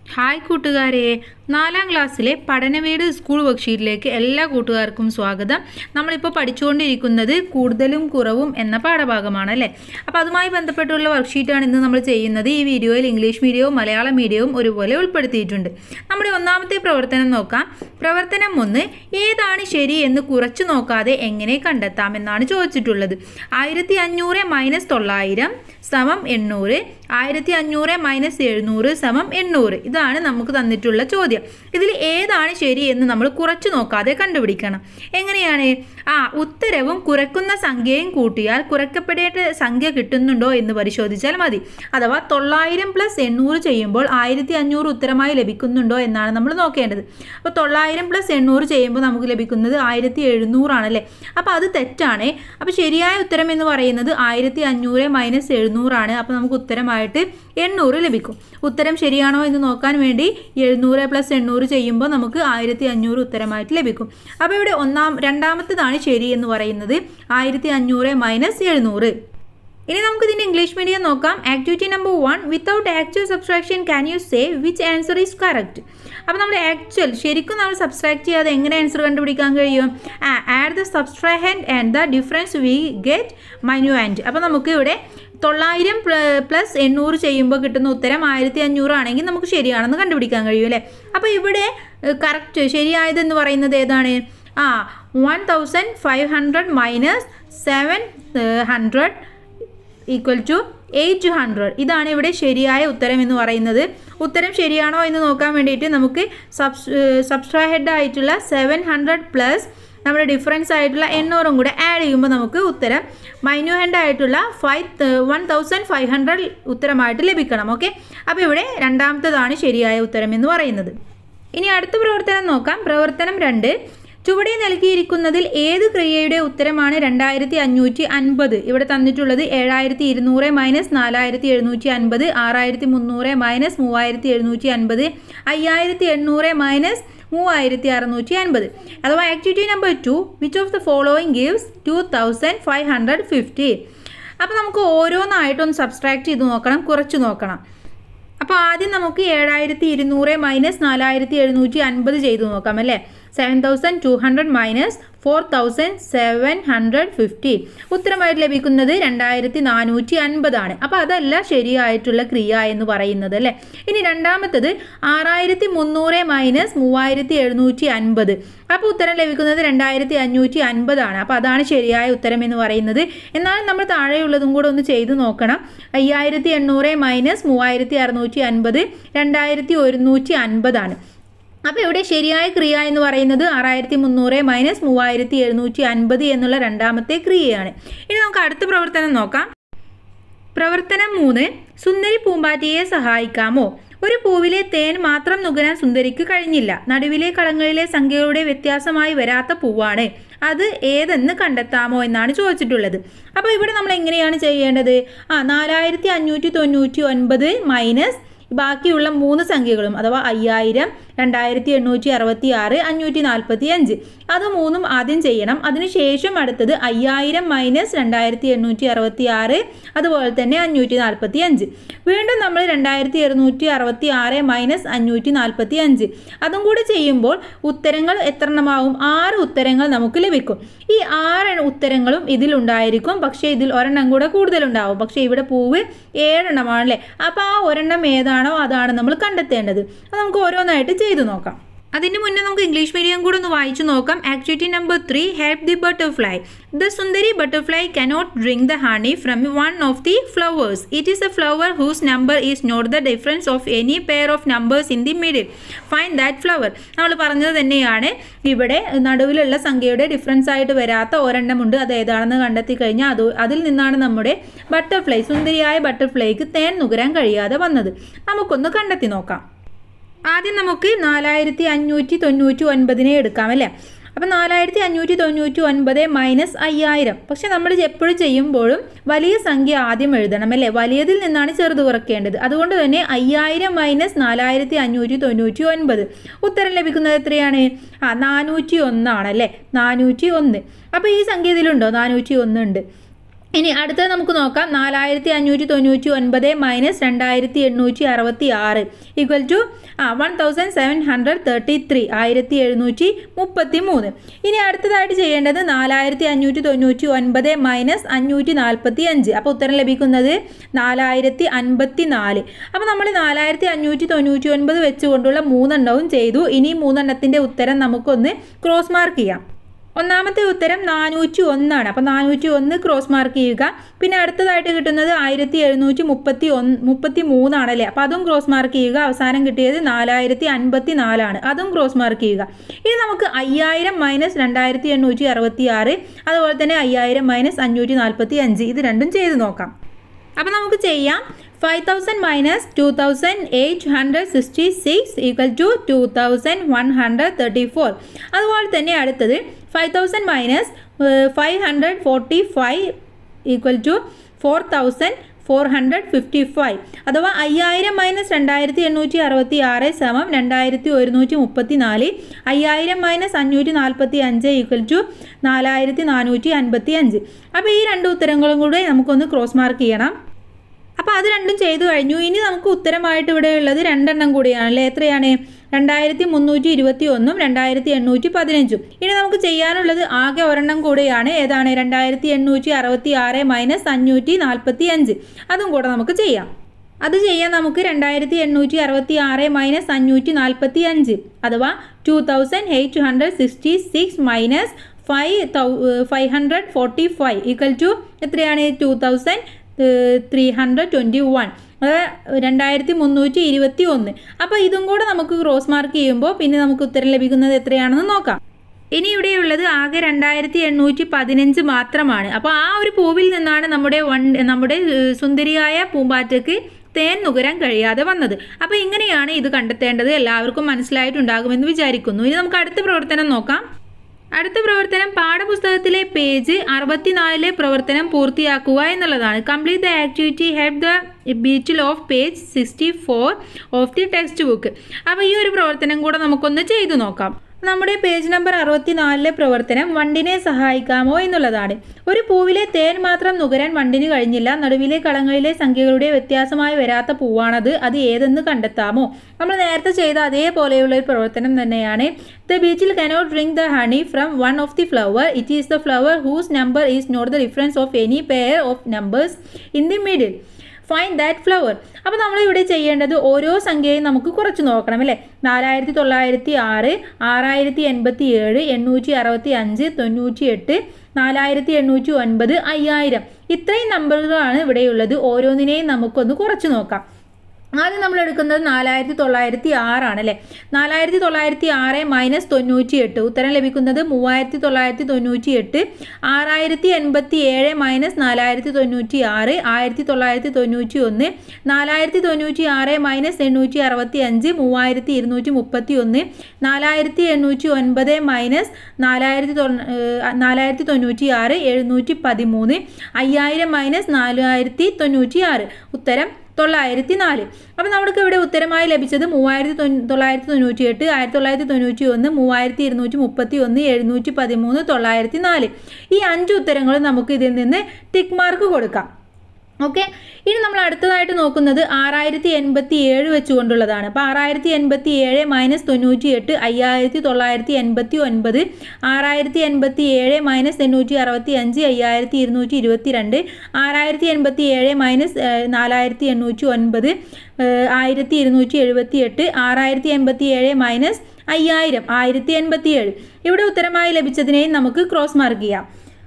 hi കൂട്ടുകാരെ നാലാം ക്ലാസ്സിലെ പഠനവീട് സ്കൂൾ വർക്ക്ഷീറ്റിലേക്ക് എല്ലാ കൂട്ടുകാർക്കും സ്വാഗതം നമ്മളിപ്പോൾ പഠിച്ചുകൊണ്ടിരിക്കുന്നത് കൂടുതലും കുറവും എന്ന പാഠഭാഗമാണ് അല്ലേ അപ്പോൾ അതുമായി ബന്ധപ്പെട്ടുള്ള വർക്ക്ഷീറ്റാണ് ഇന്ന് നമ്മൾ ചെയ്യുന്നത് ഈ വീഡിയോയിൽ ഇംഗ്ലീഷ് മീഡിയവും മലയാളം മീഡിയവും ഒരുപോലെ ഉൾപ്പെടുത്തിയിട്ടുണ്ട് നമ്മുടെ ഒന്നാമത്തെ പ്രവർത്തനം നോക്കാം പ്രവർത്തനം ഒന്ന് ഏതാണ് ശരി എന്ന് കുറച്ചു നോക്കാതെ എങ്ങനെ കണ്ടെത്താം എന്നാണ് ചോദിച്ചിട്ടുള്ളത് ആയിരത്തി അഞ്ഞൂറ് മൈനസ് തൊള്ളായിരം സമം എണ്ണൂറ് ആയിരത്തി അഞ്ഞൂറ് മൈനസ് എഴുന്നൂറ് സമം എണ്ണൂറ് ഇതാണ് നമുക്ക് തന്നിട്ടുള്ള ചോദ്യം ഇതിൽ ഏതാണ് ശരി എന്ന് നമ്മൾ കുറച്ചു നോക്കാതെ കണ്ടുപിടിക്കണം എങ്ങനെയാണ് ആ ഉത്തരവും കുറയ്ക്കുന്ന സംഖ്യയും കൂട്ടിയാൽ കുറയ്ക്കപ്പെടേണ്ട സംഖ്യ കിട്ടുന്നുണ്ടോ എന്ന് പരിശോധിച്ചാൽ മതി അഥവാ തൊള്ളായിരം പ്ലസ് എണ്ണൂറ് ചെയ്യുമ്പോൾ ആയിരത്തി അഞ്ഞൂറ് ഉത്തരമായി ലഭിക്കുന്നുണ്ടോ എന്നാണ് നമ്മൾ നോക്കേണ്ടത് അപ്പോൾ തൊള്ളായിരം പ്ലസ് എണ്ണൂറ് ചെയ്യുമ്പോൾ നമുക്ക് ലഭിക്കുന്നത് ആയിരത്തി എഴുന്നൂറാണല്ലേ അപ്പോൾ അത് തെറ്റാണ് അപ്പോൾ ശരിയായ ഉത്തരം എന്ന് പറയുന്നത് ആയിരത്തി അഞ്ഞൂറ് മൈനസ് എഴുന്നൂറാണ് അപ്പോൾ നമുക്ക് ഉത്തരമായിട്ട് എണ്ണൂറ് ലഭിക്കും ഉത്തരം ശരിയാണോ എന്ന് നോക്കാൻ വേണ്ടി എഴുന്നൂറ് പ്ലസ് എണ്ണൂറ് ചെയ്യുമ്പോൾ നമുക്ക് ആയിരത്തി അഞ്ഞൂറ് ഉത്തരമായിട്ട് ലഭിക്കും അപ്പോൾ ഇവിടെ ഒന്നാം രണ്ടാമത്തേതാണ് ശരി എന്ന് പറയുന്നത് ആയിരത്തി അഞ്ഞൂറ് മൈനസ് എഴുന്നൂറ് ഇനി നമുക്ക് ഇതിൻ്റെ ഇംഗ്ലീഷ് മീഡിയം നോക്കാം activity number one without actual subtraction can you say which answer is correct അപ്പോൾ നമ്മൾ ആക്ച്വൽ ശരിക്കും നമ്മൾ സബ്സ്ട്രാക്ട് ചെയ്യാതെ എങ്ങനെ ആൻസർ കണ്ടുപിടിക്കാൻ കഴിയും add the subtrahend and the difference we get minuend അപ്പോൾ നമുക്ക് ഇവിടെ തൊള്ളായിരം പ്ലസ് എണ്ണൂറ് ചെയ്യുമ്പോൾ കിട്ടുന്ന ഉത്തരം ആയിരത്തി അഞ്ഞൂറ് ആണെങ്കിൽ നമുക്ക് ശരിയാണെന്ന് കണ്ടുപിടിക്കാൻ കഴിയും അല്ലേ അപ്പോൾ ഇവിടെ കറക്റ്റ് ശരിയായതെന്ന് പറയുന്നത് ഏതാണ് ആ one thousand five hundred minus seven hundred equal to eight hundred ഇതാണ് ഇവിടെ ശരിയായ ഉത്തരം എന്ന് പറയുന്നത് ഉത്തരം ശരിയാണോ എന്ന് നോക്കാൻ വേണ്ടിയിട്ട് നമുക്ക് സബ്സ് സബ്സ്ട്രാഹെഡ് ആയിട്ടുള്ള സെവൻ ഹൺഡ്രഡ് പ്ലസ് നമ്മുടെ ഡിഫറൻസ് ആയിട്ടുള്ള എണ്ണൂറും കൂടെ ആഡ് ചെയ്യുമ്പോൾ നമുക്ക് ഉത്തരം മൈന്യൂ ഹെൻഡ് ആയിട്ടുള്ള five one thousand five hundred ഉത്തരമായിട്ട് ലഭിക്കണം ഓക്കെ അപ്പോൾ ഇവിടെ രണ്ടാമത്തതാണ് ശരിയായ ഉത്തരം എന്ന് പറയുന്നത് ഇനി അടുത്ത പ്രവർത്തനം നോക്കാം പ്രവർത്തനം രണ്ട് ചുവടെ നൽകിയിരിക്കുന്നതിൽ ഏത് ക്രിയയുടെ ഉത്തരമാണ് രണ്ടായിരത്തി അഞ്ഞൂറ്റി അൻപത് ഇവിടെ തന്നിട്ടുള്ളത് ഏഴായിരത്തി ഇരുന്നൂറ് മൈനസ് നാലായിരത്തി എഴുന്നൂറ്റി അൻപത് ആറായിരത്തി മുന്നൂറ് മൈനസ് മൂവായിരത്തി എഴുന്നൂറ്റി അൻപത് അയ്യായിരത്തി എണ്ണൂറ് മൈനസ് മൂവായിരത്തി അറുന്നൂറ്റി അൻപത് അഥവാ activity number two which of the following gives two thousand five hundred fifty അപ്പോൾ നമുക്ക് ഓരോന്നായിട്ടൊന്ന് സബ്സ്ട്രാക്ട് ചെയ്ത് നോക്കണം കുറച്ച് നോക്കണം അപ്പോൾ ആദ്യം നമുക്ക് ഏഴായിരത്തി ഇരുന്നൂറ് മൈനസ് നാലായിരത്തി എഴുന്നൂറ്റി അൻപത് ചെയ്ത് നോക്കാം അല്ലേ seven thousand two hundred minus four thousand seven hundred fifty ഉത്തരമായിട്ട് ലഭിക്കുന്നത് രണ്ടായിരത്തി നാനൂറ്റി അൻപതാണ് അപ്പോൾ അതല്ല ശരിയായിട്ടുള്ള ക്രിയ എന്ന് പറയുന്നത് അല്ലേ ഇനി രണ്ടാമത്തത് ആറായിരത്തി മുന്നൂറ് മൈനസ് മൂവായിരത്തി എഴുന്നൂറ്റി അൻപത് അപ്പോൾ ഉത്തരം ലഭിക്കുന്നത് രണ്ടായിരത്തി അഞ്ഞൂറ്റി അൻപതാണ് അപ്പോൾ അതാണ് ശരിയായ ഉത്തരം എന്ന് പറയുന്നത് എന്നാൽ നമ്മൾ താഴെയുള്ളതും കൂടെ ഒന്ന് ചെയ്ത് നോക്കണം അയ്യായിരത്തി എണ്ണൂറ് മൈനസ് മൂവായിരത്തി അറുന്നൂറ്റി അൻപത് രണ്ടായിരത്തി ഒരുന്നൂറ്റി അൻപതാണ് അപ്പോൾ ഇവിടെ ശരിയായ ക്രിയ എന്ന് പറയുന്നത് ആറായിരത്തി മുന്നൂറ് മൈനസ് മൂവായിരത്തി എഴുന്നൂറ്റി അൻപത് എന്നുള്ള രണ്ടാമത്തെ ക്രിയയാണ് ഇനി നമുക്ക് അടുത്ത പ്രവർത്തനം നോക്കാം പ്രവർത്തനം മൂന്ന് സുന്ദരി പൂമ്പാറ്റയെ സഹായിക്കാമോ ഒരു പൂവിലെ തേൻ മാത്രം നുകരാൻ സുന്ദരിക്ക് കഴിഞ്ഞില്ല നടുവിലെ കളങ്ങളിലെ സംഖ്യകളുടെ വ്യത്യാസമായി വരാത്ത പൂവാണ് അത് ഏതെന്ന് കണ്ടെത്താമോ എന്നാണ് ചോദിച്ചിട്ടുള്ളത് അപ്പോൾ ഇവിടെ നമ്മൾ എങ്ങനെയാണ് ചെയ്യേണ്ടത് ആ നാലായിരത്തി അഞ്ഞൂറ്റി തൊണ്ണൂറ്റി ഒൻപത് മൈനസ് ബാക്കിയുള്ള മൂന്ന് സംഖ്യകളും അഥവാ അയ്യായിരം രണ്ടായിരത്തി എണ്ണൂറ്റി അറുപത്തി ആറ് അഞ്ഞൂറ്റി നാൽപ്പത്തി അഞ്ച് അത് മൂന്നും ആദ്യം ചെയ്യണം അതിനുശേഷം അടുത്തത് അയ്യായിരം മൈനസ് രണ്ടായിരത്തി എണ്ണൂറ്റി അറുപത്തി ആറ് അതുപോലെ തന്നെ അഞ്ഞൂറ്റി നാൽപ്പത്തി അഞ്ച് വീണ്ടും നമ്മൾ രണ്ടായിരത്തി എഴുന്നൂറ്റി അറുപത്തി ആറ് മൈനസ് അഞ്ഞൂറ്റി നാൽപ്പത്തി അഞ്ച് അതും കൂടി ചെയ്യുമ്പോൾ ഉത്തരങ്ങൾ എത്രണ്ണമാവും ആറ് ഉത്തരങ്ങൾ നമുക്ക് ലഭിക്കും ഈ ആറ് ഉത്തരങ്ങളും ഇതിലുണ്ടായിരിക്കും പക്ഷേ ഇതിൽ ഒരെണ്ണം കൂടെ കൂടുതലുണ്ടാവും പക്ഷേ ഇവിടെ പൂവ് ഏഴെണ്ണമാണല്ലേ അപ്പോൾ ആ ഒരെണ്ണം ഏതാണോ അതാണ് നമ്മൾ കണ്ടെത്തേണ്ടത് അത് നമുക്ക് ഓരോന്നായിട്ട് ചെയ്തു നോക്കാം അതിന് മുന്നേ നമുക്ക് ഇംഗ്ലീഷ് മീഡിയം കൂടെ ഒന്ന് വായിച്ചു നോക്കാം activity number three help the butterfly the സുന്ദരി butterfly cannot drink the honey from one of the flowers it is a flower whose number is not the difference of any pair of numbers in the middle find that flower നമ്മൾ പറഞ്ഞത് തന്നെയാണ് ഇവിടെ നടുവിലുള്ള സംഖ്യയുടെ difference ആയിട്ട് വരാത്ത ഒരെണ്ണമുണ്ട് അത് ഏതാണെന്ന് കണ്ടെത്തി കഴിഞ്ഞാൽ അത് അതിൽ നിന്നാണ് നമ്മുടെ ബട്ടർഫ്ലൈ സുന്ദരിയായ ബട്ടർഫ്ലൈക്ക് തേൻ നുകരാൻ കഴിയാതെ വന്നത് നമുക്കൊന്ന് കണ്ടെത്തി നോക്കാം ആദ്യം നമുക്ക് നാലായിരത്തി അഞ്ഞൂറ്റി തൊണ്ണൂറ്റി ഒൻപതിനെ എടുക്കാം അല്ലേ അപ്പം നാലായിരത്തി അഞ്ഞൂറ്റി തൊണ്ണൂറ്റി ഒൻപത് മൈനസ് അയ്യായിരം പക്ഷെ നമ്മൾ എപ്പോഴും ചെയ്യുമ്പോഴും വലിയ സംഖ്യ ആദ്യം എഴുതണം അല്ലേ വലിയതിൽ നിന്നാണ് ചെറുത് കുറയ്ക്കേണ്ടത് അതുകൊണ്ട് തന്നെ അയ്യായിരം മൈനസ് നാലായിരത്തി അഞ്ഞൂറ്റി തൊണ്ണൂറ്റി ഒൻപത് ഉത്തരം ലഭിക്കുന്നത് എത്രയാണ് ആ നാനൂറ്റി ഒന്നാണ് അല്ലേ നാനൂറ്റി ഒന്ന് അപ്പോൾ ഈ സംഖ്യ ഇതിലുണ്ടോ നാനൂറ്റി ഒന്ന് ഉണ്ട് ഇനി അടുത്തത് നമുക്ക് നോക്കാം നാലായിരത്തി അഞ്ഞൂറ്റി തൊണ്ണൂറ്റി ഒൻപത് മൈനസ് രണ്ടായിരത്തി എണ്ണൂറ്റി അറുപത്തി ആറ് ഈക്വൽ ടു ആ one thousand seven hundred thirty three ആയിരത്തി എഴുന്നൂറ്റി മുപ്പത്തി മൂന്ന് ഇനി അടുത്തതായിട്ട് ചെയ്യേണ്ടത് നാലായിരത്തി അഞ്ഞൂറ്റി തൊണ്ണൂറ്റി ഒൻപത് മൈനസ് അഞ്ഞൂറ്റി നാൽപ്പത്തി അഞ്ച് അപ്പോൾ ഉത്തരം ലഭിക്കുന്നത് നാലായിരത്തി അൻപത്തി നാല് അപ്പോൾ നമ്മൾ നാലായിരത്തി അഞ്ഞൂറ്റി തൊണ്ണൂറ്റി ഒൻപത് വെച്ചുകൊണ്ടുള്ള മൂന്നെണ്ണവും ചെയ്തു ഇനി മൂന്നെണ്ണത്തിൻ്റെ ഉത്തരം നമുക്കൊന്ന് ക്രോസ് മാർക്ക് ചെയ്യാം ഒന്നാമത്തെ ഉത്തരം നാനൂറ്റി ഒന്നാണ് അപ്പോൾ നാനൂറ്റി ഒന്ന് ക്രോസ് മാർക്ക് ചെയ്യുക പിന്നെ അടുത്തതായിട്ട് കിട്ടുന്നത് ആയിരത്തി എഴുന്നൂറ്റി മുപ്പത്തി ഒന്ന് മുപ്പത്തി മൂന്നാണല്ലേ അപ്പോൾ അതും ക്രോസ് മാർക്ക് ചെയ്യുക അവസാനം കിട്ടിയത് നാലായിരത്തി അൻപത്തി നാലാണ് അതും ക്രോസ് മാർക്ക് ചെയ്യുക ഇനി നമുക്ക് അയ്യായിരം മൈനസ് രണ്ടായിരത്തി എണ്ണൂറ്റി അറുപത്തി ആറ് അതുപോലെ തന്നെ അയ്യായിരം മൈനസ് അഞ്ഞൂറ്റി നാൽപ്പത്തി അഞ്ച് ഇത് രണ്ടും ചെയ്ത് നോക്കാം അപ്പോൾ നമുക്ക് ചെയ്യാം five thousand minus two thousand eight hundred sixty six equal to two thousand one hundred thirty four അതുപോലെ തന്നെ അടുത്തത് five thousand minus five hundred forty five equal to four thousand four hundred fifty five അഥവാ അയ്യായിരം minus രണ്ടായിരത്തി എണ്ണൂറ്റി അറുപത്തി ആറ് സമം രണ്ടായിരത്തി ഒരുന്നൂറ്റി മുപ്പത്തി നാല് അയ്യായിരം മൈനസ് അഞ്ഞൂറ്റി നാൽപ്പത്തി അഞ്ച് ഈക്വൽ ടു നാലായിരത്തി നാനൂറ്റി അൻപത്തി അഞ്ച് അപ്പോൾ ഈ രണ്ട് ഉത്തരങ്ങളും കൂടെ നമുക്കൊന്ന് ക്രോസ് മാർക്ക് ചെയ്യണം അപ്പോൾ അത് രണ്ടും ചെയ്തു കഴിഞ്ഞു ഇനി നമുക്ക് ഉത്തരമായിട്ട് ഇവിടെ ഉള്ളത് രണ്ടെണ്ണം കൂടിയാണല്ലേ എത്രയാണ് രണ്ടായിരത്തി മുന്നൂറ്റി ഇരുപത്തി ഒന്നും രണ്ടായിരത്തി എണ്ണൂറ്റി പതിനഞ്ചും ഇനി നമുക്ക് ചെയ്യാനുള്ളത് ആകെ ഒരെണ്ണം കൂടെയാണ് ഏതാണ് രണ്ടായിരത്തി എണ്ണൂറ്റി അറുപത്തി ആറ് മൈനസ് അഞ്ഞൂറ്റി നാൽപ്പത്തി അഞ്ച് അതും കൂടെ നമുക്ക് ചെയ്യാം അത് ചെയ്യാൻ നമുക്ക് രണ്ടായിരത്തി എണ്ണൂറ്റി അറുപത്തി ആറ് മൈനസ് അഞ്ഞൂറ്റി നാൽപ്പത്തി അഞ്ച് അഥവാ two thousand eight hundred sixty six minus five thou five hundred forty five equal to എത്രയാണ് two thousand three hundred twenty one അത് രണ്ടായിരത്തി മുന്നൂറ്റി ഇരുപത്തി ഒന്ന് അപ്പോൾ ഇതും കൂടെ നമുക്ക് ക്രോസ് മാർക്ക് ചെയ്യുമ്പോൾ പിന്നെ നമുക്ക് ഉത്തരം ലഭിക്കുന്നത് എത്രയാണെന്ന് നോക്കാം ഇനി ഇവിടെയുള്ളത് ആകെ രണ്ടായിരത്തി എണ്ണൂറ്റി പതിനഞ്ച് മാത്രമാണ് അപ്പോൾ ആ ഒരു പൂവിൽ നിന്നാണ് നമ്മുടെ വൺ നമ്മുടെ ഏഹ്, സുന്ദരിയായ പൂമ്പാറ്റയ്ക്ക് തേൻ നുകരാൻ കഴിയാതെ വന്നത് അപ്പോൾ ഇങ്ങനെയാണ് ഇത് കണ്ടെത്തേണ്ടത് എല്ലാവർക്കും മനസ്സിലായിട്ടുണ്ടാകുമെന്ന് വിചാരിക്കുന്നു ഇനി നമുക്ക് അടുത്ത പ്രവർത്തനം നോക്കാം അടുത്ത പ്രവർത്തനം പാഠപുസ്തകത്തിലെ പേജ് അറുപത്തിനാലിലെ പ്രവർത്തനം പൂർത്തിയാക്കുക എന്നുള്ളതാണ് complete the activity help the ബീച്ചിൽ of page sixty four of the textbook അപ്പോൾ ഈ ഒരു പ്രവർത്തനം കൂടെ നമുക്കൊന്ന് ചെയ്തു നോക്കാം നമ്മുടെ പേജ് നമ്പർ അറുപത്തിനാലിലെ പ്രവർത്തനം വണ്ടിനെ സഹായിക്കാമോ എന്നുള്ളതാണ് ഒരു പൂവിലെ തേൻ മാത്രം നുകരാൻ വണ്ടിന് കഴിഞ്ഞില്ല നടുവിലെ കളങ്ങളിലെ സംഖ്യകളുടെ വ്യത്യാസമായി വരാത്ത പൂവാണത് അത് ഏതെന്ന് കണ്ടെത്താമോ നമ്മൾ നേരത്തെ ചെയ്ത അതേപോലെയുള്ള ഒരു പ്രവർത്തനം തന്നെയാണ് ദ ബീച്ചിൽ cannot drink the honey from one of the flower it is the flower whose number is not the difference of any pair of numbers in the middle find that flower അപ്പോൾ നമ്മൾ ഇവിടെ ചെയ്യേണ്ടത് ഓരോ സംഖ്യയും നമുക്ക് കുറച്ച് നോക്കണം അല്ലേ നാലായിരത്തി തൊള്ളായിരത്തി ആറ് ആറായിരത്തി എൺപത്തി ഏഴ് എണ്ണൂറ്റി അറുപത്തി അഞ്ച് തൊണ്ണൂറ്റി എട്ട് നാലായിരത്തി എണ്ണൂറ്റി ഒൻപത് അയ്യായിരം ഇത്രയും നമ്പറുകളാണ് ഇവിടെയുള്ളത് ഓരോന്നിനെയും നമുക്കൊന്ന് കുറച്ച് നോക്കാം ആദ്യം നമ്മൾ എടുക്കുന്നത് നാലായിരത്തി തൊള്ളായിരത്തി ആറാണ് അല്ലേ നാലായിരത്തി തൊള്ളായിരത്തി ആറ് മൈനസ് തൊണ്ണൂറ്റി എട്ട് ഉത്തരം ലഭിക്കുന്നത് മൂവായിരത്തി തൊള്ളായിരത്തി തൊണ്ണൂറ്റി എട്ട് ആറായിരത്തി എൺപത്തി ഏഴ് മൈനസ് നാലായിരത്തി തൊണ്ണൂറ്റി ആറ് ആയിരത്തി തൊള്ളായിരത്തി തൊണ്ണൂറ്റി ഒന്ന് നാലായിരത്തി തൊണ്ണൂറ്റി ആറ് മൈനസ് എണ്ണൂറ്റി അറുപത്തി അഞ്ച് മൂവായിരത്തി ഇരുന്നൂറ്റി മുപ്പത്തി ഒന്ന് നാലായിരത്തി എണ്ണൂറ്റി ഒൻപത് മൈനസ് നാലായിരത്തി തൊണ്ണൂ നാലായിരത്തി തൊണ്ണൂറ്റി ആറ് എഴുന്നൂറ്റി പതിമൂന്ന് അയ്യായിരം മൈനസ് നാലായിരത്തി തൊണ്ണൂറ്റി ആറ് ഉത്തരം തൊള്ളായിരത്തി നാല് അപ്പോൾ നമുക്ക് ഇവിടെ ഉത്തരമായി ലഭിച്ചത് മൂവായിരത്തി തൊണ്ണൂ തൊള്ളായിരത്തി തൊണ്ണൂറ്റി എട്ട് ആയിരത്തി തൊള്ളായിരത്തി തൊണ്ണൂറ്റി ഒന്ന് മൂവായിരത്തി ഇരുന്നൂറ്റി മുപ്പത്തി ഒന്ന് എഴുന്നൂറ്റി പതിമൂന്ന് തൊള്ളായിരത്തി നാല് ഈ അഞ്ച് ഉത്തരങ്ങളും നമുക്ക് ഇതിൽ നിന്ന് ടിക്ക് മാർക്ക് കൊടുക്കാം ഓക്കെ ഇനി നമ്മൾ അടുത്തതായിട്ട് നോക്കുന്നത് ആറായിരത്തി എൺപത്തി ഏഴ് വെച്ചുകൊണ്ടുള്ളതാണ് അപ്പോൾ ആറായിരത്തി എൺപത്തി ഏഴ് മൈനസ് തൊണ്ണൂറ്റി എട്ട് അയ്യായിരത്തി തൊള്ളായിരത്തി എൺപത്തി ഒൻപത് ആറായിരത്തി എൺപത്തി ഏഴ് മൈനസ് എണ്ണൂറ്റി അറുപത്തി അഞ്ച് അയ്യായിരത്തി ഇരുന്നൂറ്റി ഇരുപത്തി രണ്ട് ആറായിരത്തി എൺപത്തി ഏഴ് മൈനസ് ഏഹ്, നാലായിരത്തി എണ്ണൂറ്റി ഒൻപത് ഏഹ്, ആയിരത്തി ഇരുന്നൂറ്റി എഴുപത്തി എട്ട് ആറായിരത്തി എൺപത്തി ഏഴ് മൈനസ് അയ്യായിരം ആയിരത്തി എൺപത്തി ഏഴ് ഇവിടെ ഉത്തരമായി ലഭിച്ചതിനെയും നമുക്ക് ക്രോസ് മാർക്ക് ചെയ്യാം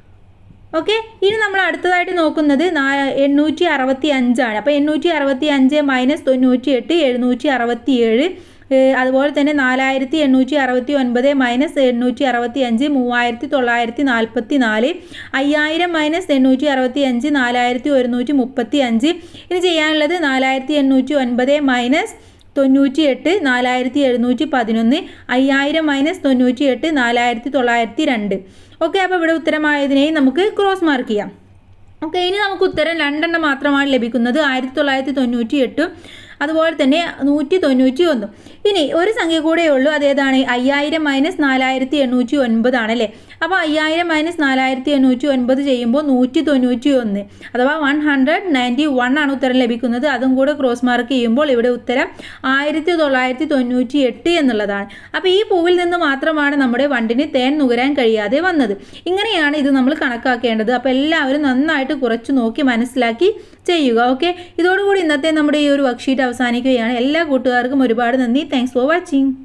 ഓക്കെ ഇനി നമ്മൾ അടുത്തതായിട്ട് നോക്കുന്നത് നാ- എണ്ണൂറ്റി അറുപത്തി അഞ്ചാണ് അപ്പോൾ എണ്ണൂറ്റി അറുപത്തി അഞ്ച് മൈനസ് തൊണ്ണൂറ്റി എട്ട് എഴുന്നൂറ്റി അറുപത്തി ഏഴ് ഏഹ് അതുപോലെ തന്നെ നാലായിരത്തി എണ്ണൂറ്റി അറുപത്തി ഒൻപത് മൈനസ് എണ്ണൂറ്റി അറുപത്തി അഞ്ച് മൂവായിരത്തി തൊള്ളായിരത്തി നാൽപ്പത്തി നാല് അയ്യായിരം മൈനസ് എണ്ണൂറ്റി അറുപത്തി അഞ്ച് നാലായിരത്തി ഒരുന്നൂറ്റി മുപ്പത്തി അഞ്ച് ഇനി ചെയ്യാനുള്ളത് നാലായിരത്തി എണ്ണൂറ്റി ഒൻപത് മൈനസ് തൊണ്ണൂറ്റി എട്ട് നാലായിരത്തി എഴുന്നൂറ്റി പതിനൊന്ന് അയ്യായിരം മൈനസ് തൊണ്ണൂറ്റി എട്ട് നാലായിരത്തി തൊള്ളായിരത്തി രണ്ട് ഓക്കെ അപ്പോൾ ഇവിടെ ഉത്തരമായതിനെയും നമുക്ക് ക്രോസ് മാർക്ക് ചെയ്യാം ഓക്കെ ഇനി നമുക്ക് ഉത്തരം രണ്ടെണ്ണം മാത്രമാണ് ലഭിക്കുന്നത് ആയിരത്തി തൊള്ളായിരത്തി തൊണ്ണൂറ്റി എട്ടും അതുപോലെ തന്നെ നൂറ്റി തൊണ്ണൂറ്റി ഒന്നും ഇനി ഒരു സംഖ്യ കൂടെ ഉള്ളൂ അതേതാണ് അയ്യായിരം മൈനസ് നാലായിരത്തി എണ്ണൂറ്റി ഒൻപതാണ് അല്ലേ അപ്പോൾ അയ്യായിരം മൈനസ് നാലായിരത്തി എണ്ണൂറ്റി ഒൻപത് ചെയ്യുമ്പോൾ നൂറ്റി തൊണ്ണൂറ്റി ഒന്ന് അഥവാ വൺ ഹൺഡ്രഡ് നയൻറ്റി വൺ ആണ് ഉത്തരം ലഭിക്കുന്നത് അതും കൂടെ ക്രോസ് മാർക്ക് ചെയ്യുമ്പോൾ ഇവിടെ ഉത്തരം ആയിരത്തി തൊള്ളായിരത്തി തൊണ്ണൂറ്റി എട്ട് എന്നുള്ളതാണ് അപ്പോൾ ഈ പൂവിൽ നിന്ന് മാത്രമാണ് നമ്മുടെ വണ്ടിന് തേൻ നുകരാൻ കഴിയാതെ വന്നത് ഇങ്ങനെയാണ് ഇത് നമ്മൾ കണക്കാക്കേണ്ടത് അപ്പോൾ എല്ലാവരും നന്നായിട്ട് കുറച്ച് നോക്കി മനസ്സിലാക്കി ചെയ്യുക ഓക്കെ ഇതോടുകൂടി ഇന്നത്തെ നമ്മുടെ ഈ ഒരു വർക്ക്ഷീറ്റ് അവസാനിക്കുകയാണ് എല്ലാ കൂട്ടുകാർക്കും ഒരുപാട് നന്ദി താങ്ക്സ് ഫോർ വാച്ചിങ്